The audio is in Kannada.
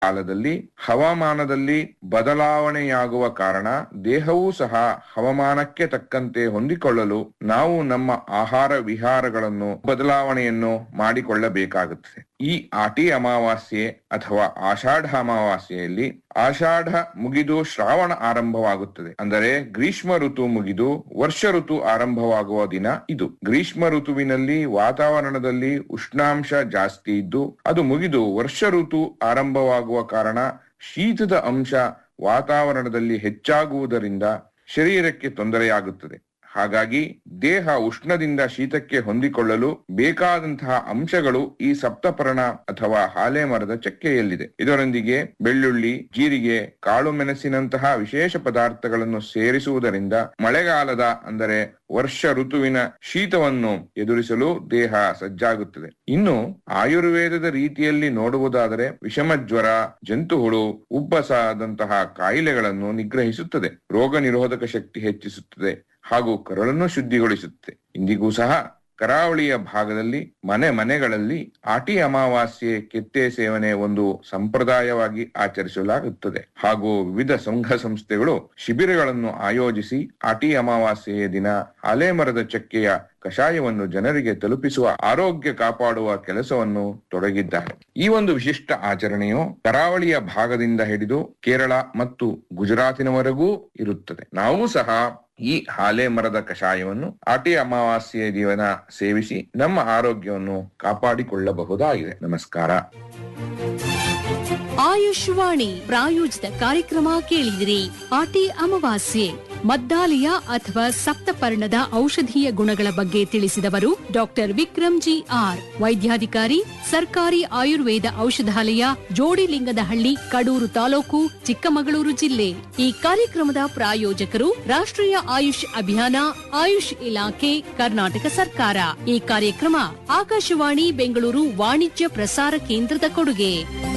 ಕಾಲದಲ್ಲಿ ಹವಾಮಾನದಲ್ಲಿ ಬದಲಾವಣೆಯಾಗುವ ಕಾರಣ ದೇಹವೂ ಸಹ ಹವಾಮಾನಕ್ಕೆ ತಕ್ಕಂತೆ ಹೊಂದಿಕೊಳ್ಳಲು ನಾವು ನಮ್ಮ ಆಹಾರ ವಿಹಾರಗಳನ್ನು ಬದಲಾವಣೆಯನ್ನು ಮಾಡಿಕೊಳ್ಳಬೇಕಾಗುತ್ತದೆ ಈ ಆಟಿ ಅಮಾವಾಸ್ಯೆ ಅಥವಾ ಆಷಾಢ ಅಮಾವಾಸ್ಯೆಯಲ್ಲಿ ಆಷಾಢ ಮುಗಿದು ಶ್ರಾವಣ ಆರಂಭವಾಗುತ್ತದೆ ಅಂದರೆ ಗ್ರೀಷ್ಮ ಋತು ಮುಗಿದು ವರ್ಷ ಋತು ಆರಂಭವಾಗುವ ದಿನ ಇದು ಗ್ರೀಷ್ಮ ಋತುವಿನಲ್ಲಿ ವಾತಾವರಣದಲ್ಲಿ ಉಷ್ಣಾಂಶ ಜಾಸ್ತಿ ಇದ್ದು ಅದು ಮುಗಿದು ವರ್ಷ ಋತು ಆರಂಭವಾಗುವ ಕಾರಣ ಶೀತದ ಅಂಶ ವಾತಾವರಣದಲ್ಲಿ ಹೆಚ್ಚಾಗುವುದರಿಂದ ಶರೀರಕ್ಕೆ ತೊಂದರೆಯಾಗುತ್ತದೆ ಹಾಗಾಗಿ ದೇಹ ಉಷ್ಣದಿಂದ ಶೀತಕ್ಕೆ ಹೊಂದಿಕೊಳ್ಳಲು ಬೇಕಾದಂತಹ ಅಂಶಗಳು ಈ ಸಪ್ತಪರ್ಣ ಅಥವಾ ಹಾಲೆ ಮರದ ಚಕ್ಕೆಯಲ್ಲಿದೆ ಇದರೊಂದಿಗೆ ಬೆಳ್ಳುಳ್ಳಿ ಜೀರಿಗೆ ಕಾಳು ಮೆಣಸಿನಂತಹ ವಿಶೇಷ ಪದಾರ್ಥಗಳನ್ನು ಸೇರಿಸುವುದರಿಂದ ಮಳೆಗಾಲದ ಅಂದರೆ ವರ್ಷ ಋತುವಿನ ಶೀತವನ್ನು ಎದುರಿಸಲು ದೇಹ ಸಜ್ಜಾಗುತ್ತದೆ ಇನ್ನು ಆಯುರ್ವೇದದ ರೀತಿಯಲ್ಲಿ ನೋಡುವುದಾದರೆ ವಿಷಮ ಜ್ವರ ಜಂತುಹುಳು ಉಬ್ಬಸದಂತಹ ಕಾಯಿಲೆಗಳನ್ನು ನಿಗ್ರಹಿಸುತ್ತದೆ ರೋಗ ನಿರೋಧಕ ಶಕ್ತಿ ಹೆಚ್ಚಿಸುತ್ತದೆ ಹಾಗೂ ಕರುಳನ್ನು ಶುದ್ಧಿಗೊಳಿಸುತ್ತದೆ ಇಂದಿಗೂ ಸಹ ಕರಾವಳಿಯ ಭಾಗದಲ್ಲಿ ಮನೆ ಮನೆಗಳಲ್ಲಿ ಆಟಿ ಅಮಾವಾಸ್ಯೆ ಕೆತ್ತೆ ಸೇವನೆ ಒಂದು ಸಂಪ್ರದಾಯವಾಗಿ ಆಚರಿಸಲಾಗುತ್ತದೆ ಹಾಗೂ ವಿವಿಧ ಸಂಘ ಸಂಸ್ಥೆಗಳು ಶಿಬಿರಗಳನ್ನು ಆಯೋಜಿಸಿ ಆಟಿ ಅಮಾವಾಸ್ಯೆಯ ದಿನ ಆಲೆ ಮರದ ಚಕ್ಕೆಯ ಕಷಾಯವನ್ನು ಜನರಿಗೆ ತಲುಪಿಸುವ ಆರೋಗ್ಯ ಕಾಪಾಡುವ ಕೆಲಸವನ್ನು ತೊಡಗಿದ್ದಾರೆ ಈ ಒಂದು ವಿಶಿಷ್ಟ ಆಚರಣೆಯು ಕರಾವಳಿಯ ಭಾಗದಿಂದ ಹಿಡಿದು ಕೇರಳ ಮತ್ತು ಗುಜರಾತಿನವರೆಗೂ ಇರುತ್ತದೆ ನಾವು ಸಹ ಈ ಹಾಲೆ ಮರದ ಕಷಾಯವನ್ನು ಆಟಿ ಅಮಾವಾಸ್ಯೆಯ ದಿವನ ಸೇವಿಸಿ ನಮ್ಮ ಆರೋಗ್ಯವನ್ನು ಕಾಪಾಡಿಕೊಳ್ಳಬಹುದಾಗಿದೆ ನಮಸ್ಕಾರ ಆಯುಷ್ವಾಣಿ ಪ್ರಾಯೋಜಿತ ಕಾರ್ಯಕ್ರಮ ಕೇಳಿದಿರಿ ಆಟಿ ಅಮಾವಾಸ್ಯೆ ಮದ್ದಾಲಿಯ ಅಥವಾ ಸಪ್ತಪರ್ಣದ ಔಷಧೀಯ ಗುಣಗಳ ಬಗ್ಗೆ ತಿಳಿಸಿದವರು ಡಾಕ್ಟರ್ ವಿಕ್ರಮ್ ಜಿ ಆರ್ ವೈದ್ಯಾಧಿಕಾರಿ ಸರ್ಕಾರಿ ಆಯುರ್ವೇದ ಔಷಧಾಲಯ ಜೋಡಿಲಿಂಗದಹಳ್ಳಿ ಕಡೂರು ತಾಲೂಕು ಚಿಕ್ಕಮಗಳೂರು ಜಿಲ್ಲೆ ಈ ಕಾರ್ಯಕ್ರಮದ ಪ್ರಾಯೋಜಕರು ರಾಷ್ಟ್ರೀಯ ಆಯುಷ್ ಅಭಿಯಾನ ಆಯುಷ್ ಇಲಾಖೆ ಕರ್ನಾಟಕ ಸರ್ಕಾರ ಈ ಕಾರ್ಯಕ್ರಮ ಆಕಾಶವಾಣಿ ಬೆಂಗಳೂರು ವಾಣಿಜ್ಯ ಪ್ರಸಾರ ಕೇಂದ್ರದ ಕೊಡುಗೆ